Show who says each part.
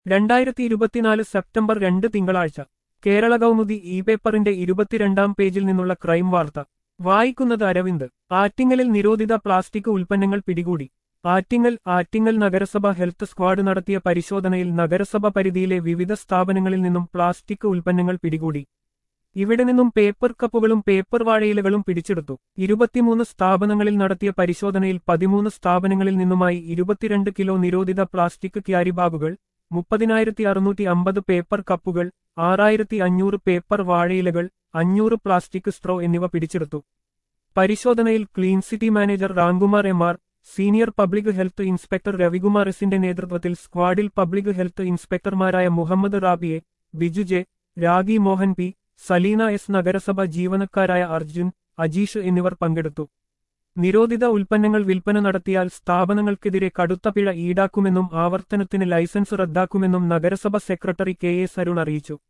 Speaker 1: രണ്ടായിരത്തി ഇരുപത്തിനാല് സെപ്റ്റംബർ രണ്ട് തിങ്കളാഴ്ച കേരള കൗമുദി ഇ പേപ്പറിന്റെ ഇരുപത്തിരണ്ടാം പേജിൽ നിന്നുള്ള ക്രൈം വാർത്ത വായിക്കുന്നത് അരവിന്ദ് ആറ്റിങ്ങലിൽ നിരോധിത പ്ലാസ്റ്റിക് ഉൽപ്പന്നങ്ങൾ പിടികൂടി ആറ്റിങ്ങൽ ആറ്റിങ്ങൽ നഗരസഭ ഹെൽത്ത് സ്ക്വാഡ് നടത്തിയ പരിശോധനയിൽ നഗരസഭ പരിധിയിലെ വിവിധ സ്ഥാപനങ്ങളിൽ നിന്നും പ്ലാസ്റ്റിക് ഉൽപ്പന്നങ്ങൾ പിടികൂടി ഇവിടെ നിന്നും പേപ്പർ കപ്പുകളും പേപ്പർ വാഴയിലകളും പിടിച്ചെടുത്തു ഇരുപത്തിമൂന്ന് സ്ഥാപനങ്ങളിൽ നടത്തിയ പരിശോധനയിൽ പതിമൂന്ന് സ്ഥാപനങ്ങളിൽ നിന്നുമായി ഇരുപത്തിരണ്ട് കിലോ നിരോധിത പ്ലാസ്റ്റിക് ക്യാരി ബാഗുകൾ മുപ്പതിനായിരത്തി അറുന്നൂറ്റി അമ്പത് പേപ്പർ കപ്പുകൾ ആറായിരത്തി അഞ്ഞൂറ് പേപ്പർ വാഴയിലകൾ അഞ്ഞൂറ് പ്ലാസ്റ്റിക് സ്ട്രോ എന്നിവ പിടിച്ചെടുത്തു പരിശോധനയിൽ clean city manager Ramkumar M R senior public health inspector Ravikumar എസിന്റെ നേതൃത്വത്തിൽ സ്ക്വാഡിൽ പബ്ലിക് ഹെൽത്ത് ഇൻസ്പെക്ടർമാരായ മുഹമ്മദ് റാബിയെ Biju J Ragi Mohan P Saleena S നഗരസഭ ജീവനക്കാരായ അർജുൻ അജീഷ് എന്നിവർ പങ്കെടുത്തു നിരോധിത ഉൽപ്പന്നങ്ങൾ വിൽപ്പന നടത്തിയാൽ സ്ഥാപനങ്ങൾക്കെതിരെ കടുത്ത പിഴ ഈടാക്കുമെന്നും ആവർത്തനത്തിന് ലൈസൻസ് റദ്ദാക്കുമെന്നും നഗരസഭ സെക്രട്ടറി കെ എസ് അരുൺ അറിയിച്ചു